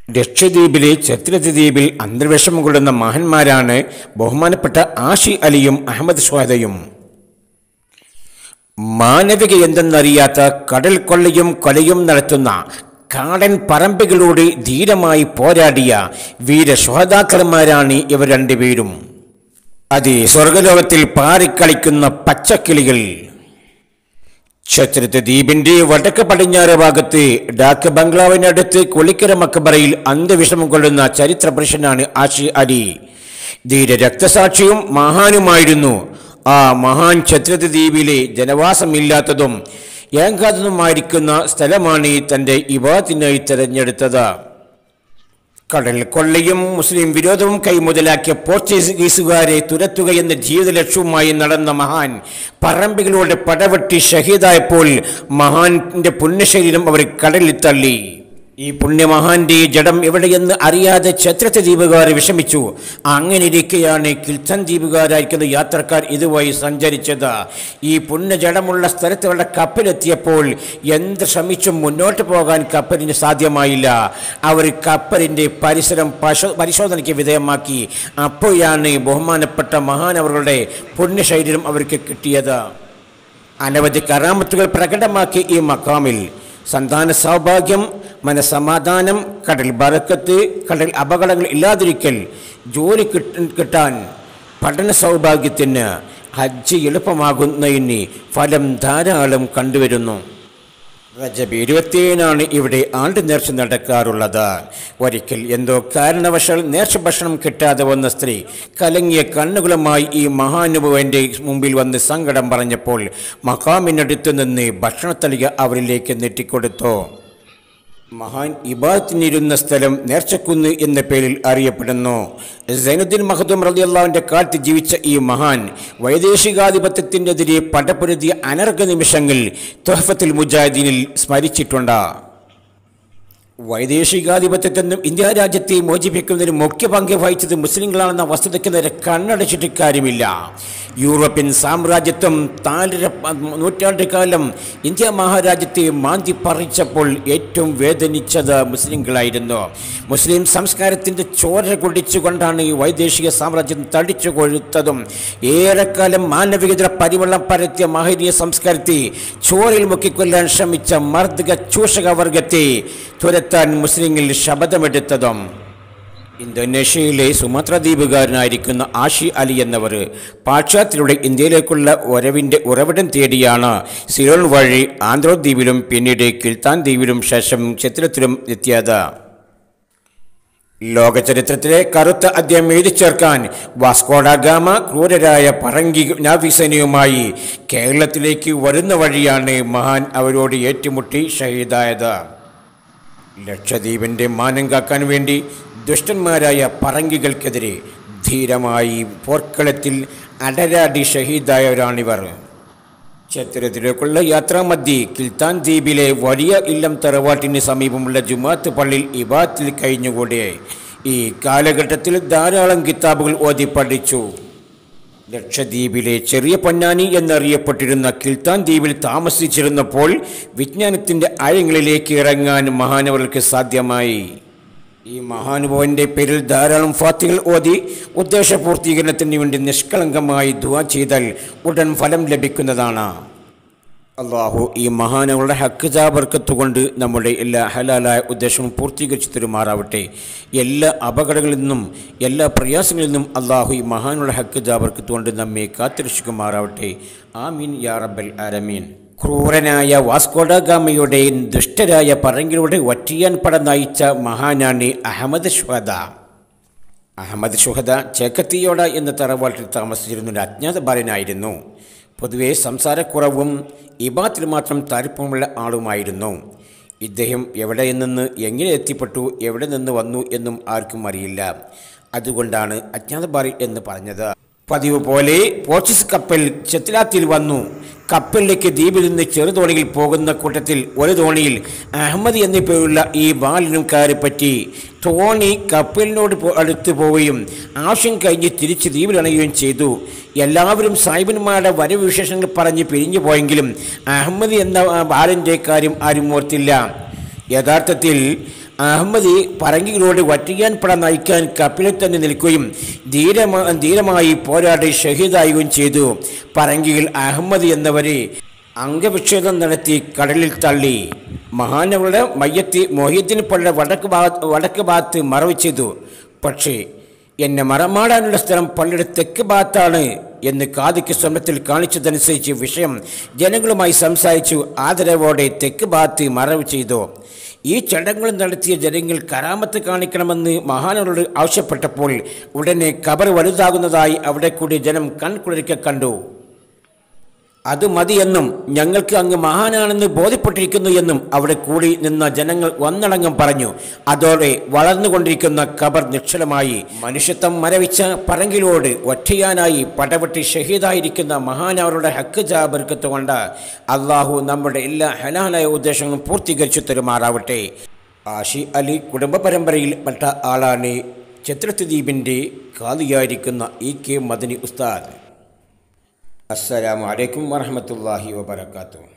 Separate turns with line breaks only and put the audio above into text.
ലക്ഷദ്വീപിലെ ഛത്രത്ത് ദ്വീപിൽ അന്തർവേഷം കൊള്ളുന്ന മഹാന്മാരാണ് ബഹുമാനപ്പെട്ട ആഷി അലിയും അഹമ്മദ് ഷ്വാദയും മാനവിക എന്തെന്നറിയാത്ത കടൽ കൊള്ളയും കൊലയും നടത്തുന്ന കാടൻ പറമ്പുകളോട് ധീരമായി പോരാടിയ വീരശ്വഹതാക്രന്മാരാണ് ഇവർ രണ്ടുപേരും അത് സ്വർഗലോകത്തിൽ പാറിക്കളിക്കുന്ന പച്ചക്കിളികൾ ക്ഷത്രത്ത് ദ്വീപിന്റെ വടക്ക് പടിഞ്ഞാറ് ഭാഗത്ത് ഡാക്ക് ബംഗ്ലാവിനടുത്ത് കുളിക്കര മക്കബറയിൽ അന്ത്യവിഷമം കൊള്ളുന്ന ചരിത്ര പുരുഷനാണ് ആഷി അലി ധീര രക്തസാക്ഷിയും മഹാനുമായിരുന്നു ആ മഹാൻ ക്ഷത്രത്ത് ദ്വീപിലെ ജനവാസമില്ലാത്തതും ഏകാന്തതുമായിരിക്കുന്ന സ്ഥലമാണ് തൻ്റെ ഇവാത്തിനായി തിരഞ്ഞെടുത്തത് കടൽ കൊള്ളയും മുസ്ലിം വിരോധവും കൈമുതലാക്കിയ പോർച്ചുഗീസുകാരെ തുരത്തുകയെന്ന ജീവിത ലക്ഷ്യവുമായി നടന്ന മഹാൻ പറമ്പികളോട് പടവെട്ടി ഷഹീദായപ്പോൾ മഹാന്റെ പുണ്യശരീരം അവർ കടലിൽ തള്ളി ഈ പുണ്യമഹാന്റെ ജഡം എവിടെയെന്ന് അറിയാതെ ഛത്രത്തെ ദ്വീപുകാർ വിഷമിച്ചു അങ്ങനെ ഇരിക്കെയാണ് കിൽത്തൻ ദ്വീപുകാരായിരിക്കുന്ന യാത്രക്കാർ ഇതുവഴി സഞ്ചരിച്ചത് ഈ പുണ്യജടമുള്ള സ്ഥലത്ത് അവരുടെ കപ്പലെത്തിയപ്പോൾ എന്ത് ശ്രമിച്ചും മുന്നോട്ട് പോകാൻ കപ്പലിന് സാധ്യമായില്ല അവർ കപ്പലിൻ്റെ പരിസരം പശു പരിശോധനയ്ക്ക് വിധേയമാക്കി അപ്പോഴാണ് ബഹുമാനപ്പെട്ട മഹാനവറുടെ പുണ്യശരീരം അവർക്ക് കിട്ടിയത് അനവധി കറാമത്തുകൾ പ്രകടമാക്കി ഈ മക്കാമിൽ സന്താന സൗഭാഗ്യം മനസമാധാനം കടൽ ബറക്കത്ത് കടൽ അപകടങ്ങൾ ഇല്ലാതിരിക്കൽ ജോലി കിട്ട കിട്ടാൻ പഠന സൗഭാഗ്യത്തിന് ഹജ്ജ് എളുപ്പമാകുന്നതിന് ഫലം ധാരാളം കണ്ടുവരുന്നു റജബ് ഇരുപത്തിയേഴിനാണ് ഇവിടെ ആണ്ട് നേർച്ച നടക്കാറുള്ളത് ഒരിക്കൽ എന്തോ കാരണവശാൽ നേർച്ച ഭക്ഷണം കിട്ടാതെ വന്ന സ്ത്രീ കലങ്ങിയ കണ്ണുകളുമായി ഈ മഹാനുഭവന്റെ മുമ്പിൽ വന്ന് സങ്കടം പറഞ്ഞപ്പോൾ മഹാമിനടുത്ത് നിന്ന് ഭക്ഷണത്തളിക അവരിലേക്ക് നെറ്റിക്കൊടുത്തു മഹാൻ ഇബാത്തിനിരുന്ന സ്ഥലം നേർച്ചക്കുന്ന് എന്ന പേരിൽ അറിയപ്പെടുന്നു സൈനുദ്ദീൻ മഹദൂം റളിയല്ലാഹുവിന്റെ കാലത്ത് ജീവിച്ച ഈ മഹാൻ വൈദേശികാധിപത്യത്തിനെതിരെ പടപൊരുതിയ അനർഘ നിമിഷങ്ങൾ തൊഹഫത്തുൽ മുജാഹിദീനിൽ സ്മരിച്ചിട്ടുണ്ട് വൈദേശികാധിപത്യത്തിൽ നിന്നും ഇന്ത്യ രാജ്യത്തെ മോചിപ്പിക്കുന്നതിന് മുഖ്യ പങ്ക് വഹിച്ചത് മുസ്ലിങ്ങളാണെന്ന വസ്തുതയ്ക്ക് നേരെ കണ്ണടച്ചിട്ട് കാര്യമില്ല യൂറോപ്യൻ സാമ്രാജ്യത്വം നാലര നൂറ്റാണ്ട് കാലം ഇന്ത്യ മഹാരാജ്യത്തെ മാന്തി പറിച്ചപ്പോൾ ഏറ്റവും വേദനിച്ചത് മുസ്ലിങ്ങളായിരുന്നു മുസ്ലിം സംസ്കാരത്തിൻ്റെ ചോര കുടിച്ചുകൊണ്ടാണ് ഈ വൈദേശിക സാമ്രാജ്യം തടിച്ചു കൊഴുത്തതും ഏറെക്കാലം മാനവികത പരിവെള്ളം പരത്തിയ മഹനീയ സംസ്കാരത്തെ ചോരയിൽ മുക്കിക്കൊല്ലാൻ ശ്രമിച്ച മർദ്ദക ചൂഷക വർഗത്തെ തുരത്താൻ മുസ്ലിങ്ങൾ ശപഥമെടുത്തതും ഇന്തോനേഷ്യയിലെ സുമത്ര ദ്വീപുകാരനായിരിക്കുന്ന ആഷി അലി എന്നവർ പാശ്ചാത്യരുടെ ഇന്ത്യയിലേക്കുള്ള വരവിൻ്റെ ഉറവിടം തേടിയാണ് സിലോൺ വഴി ആന്ധ്രാദ്വീപിലും പിന്നീട് കിൽത്താൻ ദ്വീപിലും ശേഷം ചിത്രത്തിലും എത്തിയത് ലോകചരിത്രത്തിലെ കറുത്ത അധ്യായം എഴുതി ചേർക്കാൻ വാസ്കോഡഗാമ ക്രൂരരായ പറങ്കി നാവിസേനയുമായി കേരളത്തിലേക്ക് വരുന്ന വഴിയാണ് മഹാൻ അവരോട് ഏറ്റുമുട്ടി ഷഹീദായത് ലക്ഷദ്വീപിൻ്റെ മാനം കാക്കാൻ വേണ്ടി ദുഷ്ടന്മാരായ പറങ്കികൾക്കെതിരെ ധീരമായി പോർക്കളത്തിൽ അടരാടി ഷഹീദായവരാണിവർ ക്ഷേത്രത്തിലേക്കുള്ള യാത്രാമധ്യേ കിൽത്താൻ ദ്വീപിലെ വലിയ ഇല്ലം തറവാട്ടിന് സമീപമുള്ള ജുമാത്ത് പള്ളിയിൽ ഇബാത്തിൽ കഴിഞ്ഞുകൂടെ ഈ കാലഘട്ടത്തിൽ ധാരാളം കിതാബുകൾ ഓതി പഠിച്ചു ലക്ഷദ്വീപിലെ ചെറിയ പൊന്നാനി എന്നറിയപ്പെട്ടിരുന്ന കിൽത്താൻ ദ്വീപിൽ താമസിച്ചിരുന്നപ്പോൾ വിജ്ഞാനത്തിൻ്റെ ആഴങ്ങളിലേക്ക് ഇറങ്ങാൻ മഹാനവർക്ക് സാധ്യമായി ഈ മഹാനുഭവന്റെ പേരിൽ ധാരാളം ഫാത്തികൾ ഓതി ഉദ്ദേശപൂർത്തീകരണത്തിന് വേണ്ടി നിഷ്കളങ്കമായി ദുവാ ചെയ്താൽ ഉടൻ ഫലം ലഭിക്കുന്നതാണ് അള്ളാഹു ഈ മഹാനവരുടെ ഹക്ക് ജാബർക്കത്തുകൊണ്ട് നമ്മുടെ എല്ലാ ഹലാലായ ഉദ്ദേശവും പൂർത്തീകരിച്ചു തരുമാറാവട്ടെ എല്ലാ അപകടങ്ങളിൽ നിന്നും എല്ലാ പ്രയാസങ്ങളിൽ നിന്നും അള്ളാഹു ഈ മഹാനുള്ള ഹക്ക് ജാബർക്കത്തുകൊണ്ട് നമ്മെ കാത്തിരക്ഷിക്കുമാറാവട്ടെ ആമീൻ യാ റബ്ബൽ ആലമീൻ ക്രൂരനായ വാസ്കോഡഗാമയുടെ ദുഷ്ടരായ പറങ്കിലൂടെ ഒറ്റിയാൻ പട നയിച്ച മഹാനാണ് അഹമ്മദ് ഷ്വദ അഹമ്മദ് ഷുഹദ ചേക്കത്തിയോട എന്ന തറവാട്ടിൽ താമസിച്ചിരുന്ന ഒരു അജ്ഞാത ബാലനായിരുന്നു പൊതുവെ സംസാരക്കുറവും ഇബാത്തിൽ മാത്രം താല്പര്യമുള്ള ആളുമായിരുന്നു ഇദ്ദേഹം എവിടെ നിന്ന് എങ്ങനെ എത്തിപ്പെട്ടു എവിടെ നിന്ന് വന്നു എന്നും ആർക്കും അറിയില്ല അതുകൊണ്ടാണ് അജ്ഞാതബാരി എന്ന് പറഞ്ഞത് പതിവ് പോലെ പോർച്ചുഗീസ് കപ്പൽ ചെത്തിലാത്തിൽ വന്നു കപ്പലിലേക്ക് ദ്വീപിൽ നിന്ന് ചെറുതോണിയിൽ പോകുന്ന കൂട്ടത്തിൽ ഒരു തോണിയിൽ അഹമ്മദ് എന്ന പേരുള്ള ഈ ബാലനും പറ്റി തോണി കപ്പലിനോട് പോ- അടുത്ത് പോവുകയും ആവശ്യം കഴിഞ്ഞ് തിരിച്ച് ദ്വീപിലണയുകയും ചെയ്തു എല്ലാവരും സാഹിബന്മാരുടെ വരവ് വിശേഷങ്ങൾ പറഞ്ഞ് പിരിഞ്ഞു പോയെങ്കിലും അഹമ്മദ് എന്ന ആ ബാലൻ്റെ കാര്യം ആരും ഓർത്തില്ല യഥാർത്ഥത്തിൽ അഹമ്മദ് പറങ്കികളോട് വറ്റിക്കാൻ പട നയിക്കാൻ കപ്പിലിൽ തന്നെ നിൽക്കുകയും ധീരമാ ധീരമായി പോരാടി ഷഹീദായുകയും ചെയ്തു പറങ്കികൾ അഹമ്മദ് എന്നവരെ അംഗവിച്ഛേദം നടത്തി കടലിൽ തള്ളി മഹാനവരുടെ മയ്യത്ത് മൊഹീദ്ദീൻ പള്ളിയുടെ വടക്ക് ഭാഗത്ത് വടക്ക് ഭാഗത്ത് മറവ് ചെയ്തു പക്ഷേ എന്നെ മറമാടാനുള്ള സ്ഥലം പള്ളിയുടെ തെക്ക് ഭാഗത്താണ് എന്ന് കാതിക്ക് സ്വപ്നത്തിൽ കാണിച്ചതനുസരിച്ച് വിഷയം ജനങ്ങളുമായി സംസാരിച്ചു ആദരവോടെ തെക്ക് ഭാഗത്ത് മറവ് ചെയ്തു ഈ ചടങ്ങുകൾ നടത്തിയ ജനങ്ങൾ കരാമത്ത് കാണിക്കണമെന്ന് മഹാനവരോട് ആവശ്യപ്പെട്ടപ്പോൾ ഉടനെ കബർ വലുതാകുന്നതായി അവിടെ കൂടി ജനം കൺകുളിരിക്കെ കണ്ടു അത് മതിയെന്നും ഞങ്ങൾക്ക് അങ്ങ് മഹാനാണെന്ന് ബോധ്യപ്പെട്ടിരിക്കുന്നു എന്നും അവിടെ കൂടി നിന്ന ജനങ്ങൾ ഒന്നടങ്കം പറഞ്ഞു അതോടെ വളർന്നുകൊണ്ടിരിക്കുന്ന ഖബർ നിശ്ചലമായി മനുഷ്യത്വം മരവിച്ച പറങ്കിലോട് ഒറ്റയാനായി പടവെട്ടി ഷഹീദായിരിക്കുന്ന മഹാനവരുടെ ഹക്ക് ജാബർക്കത്ത് കൊണ്ട് അള്ളാഹു നമ്മുടെ എല്ലാ ഹലാലായ ഉദ്ദേശങ്ങളും പൂർത്തീകരിച്ചു തരുമാറാവട്ടെ ആഷി അലി കുടുംബ പരമ്പരയിൽ പെട്ട ആളാണ് ചിത്രദ്വീപിൻ്റെ കാതിയായിരിക്കുന്ന ഇ കെ മദനി ഉസ്താദ് അസ്സലാമു അലൈക്കും വറഹമത്തല്ലാഹി വബർക്കാത്തു